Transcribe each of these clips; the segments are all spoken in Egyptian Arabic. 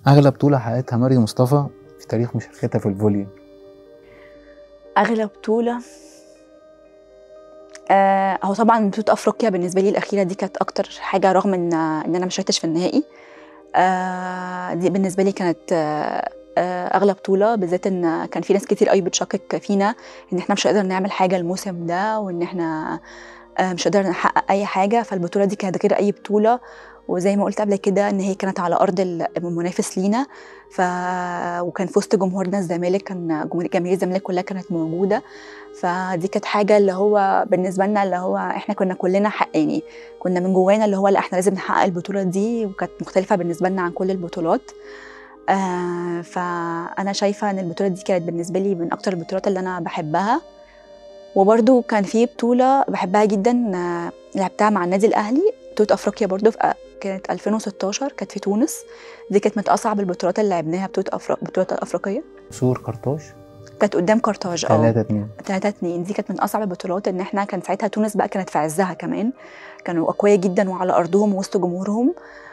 أغلى بطولة حققتها مريم مصطفى في تاريخ مشاركتها في الفولي اغلى بطوله آه هو طبعا بطوله افريقيا بالنسبه لي الاخيره دي كانت اكتر حاجه رغم ان ان انا ما شاركتش في النهائي آه دي بالنسبه لي كانت آه آه، اغلى بطوله بالذات ان كان في ناس كتير قوي بتشكك فينا ان احنا مش هنقدر نعمل حاجه الموسم ده وان احنا آه، مش هنقدر نحقق اي حاجه فالبطوله دي كانت غير اي بطوله وزي ما قلت قبل كده ان هي كانت على ارض المنافس لينا ف وكان في وسط جمهورنا الزمالك كان جمهور جماهير الزمالك كلها كانت موجوده فدي كانت حاجه اللي هو بالنسبه لنا اللي هو احنا كنا كلنا حق يعني كنا من جوانا اللي هو لا احنا لازم نحقق البطوله دي وكانت مختلفه بالنسبه لنا عن كل البطولات آه فانا شايفه ان البطوله دي كانت بالنسبه لي من اكتر البطولات اللي انا بحبها وبرده كان في بطوله بحبها جدا آه، لعبتها مع النادي الاهلي بطوله افريقيا برده في كانت 2016 كانت في تونس دي كانت من اصعب البطولات اللي لعبناها بطوله أفريق بطوله الافريقيه سور قرطاج كانت قدام قرطاج 3 2 3 2 دي كانت من اصعب البطولات ان احنا كان ساعتها تونس بقى كانت في عزها كمان كانوا اقوياء جدا وعلى ارضهم وسط جمهورهم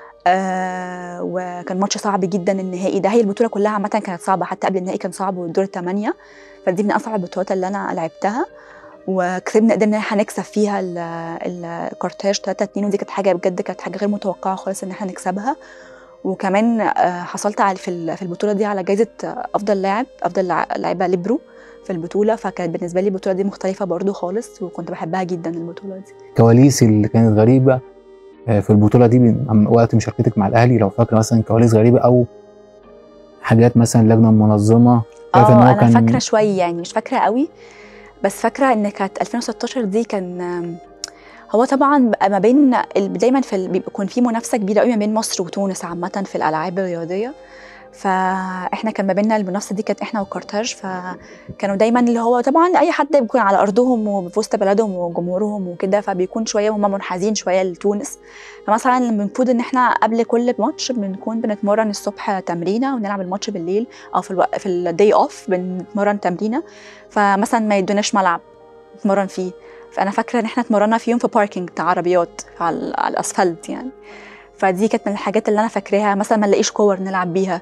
آه وكان ماتش صعب جدا النهائي ده هي البطوله كلها عامه كانت صعبه حتى قبل النهائي كان صعب والدور الثمانيه فدي من اصعب البطولات اللي انا لعبتها وكسبنا قدرنا ان احنا نكسب فيها ال- الكارتاج 3 2 ودي كانت حاجه بجد كانت حاجه غير متوقعه خالص ان احنا نكسبها وكمان آه، حصلت على في ال- في البطوله دي على جائزه آه، افضل لاعب افضل لع- لاعبه ليبرو في البطوله فكانت بالنسبه لي البطوله دي مختلفه برضو خالص وكنت بحبها جدا البطوله دي كواليس اللي كانت غريبة آه، في البطولة دي من من وقت مشاركتك مع الأهلي لو فاكرة مثلا كواليس غريبة أو حاجات مثلا لجنة منظمة شايف إن اه هو انا كان فاكره شويه يعني مش فاكره قوي بس فاكره ان كانت 2016 دي كان هو طبعا بقى ما بين ال- دايما في ال- بيكون في منافسه كبيره قوي ما بين مصر وتونس عامه في الالعاب الرياضيه فاحنا كان ما بيننا المنافسه دي كانت احنا وكارتاج فكانوا دايما اللي هو طبعا اي حد بيكون على ارضهم وفي وسط بلدهم وجمهورهم وكده فبيكون شويه هم منحازين شويه لتونس فمثلا المفروض ان احنا قبل كل ماتش بنكون بنتمرن الصبح تمرينه ونلعب الماتش بالليل او في الوقت في الداي اوف بنتمرن تمرينه فمثلا ما يدوناش ملعب نتمرن فيه فانا فاكره ان احنا اتمرنا في يوم في باركينج بتاع عربيات على, على الاسفلت يعني فدي كانت من الحاجات اللي انا فاكراها مثلا ما نلاقيش كور نلعب بيها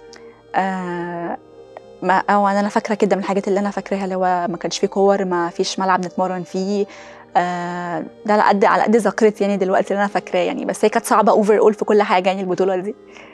آه ما او انا فاكره كده من الحاجات اللي انا فاكراها اللي هو ما كانش فيه كور ما فيش ملعب نتمرن فيه آه ده على قد على قد ذاكرتي يعني دلوقتي اللي انا فاكراه يعني بس هي كانت صعبه اوفر اول في كل حاجه يعني البطوله دي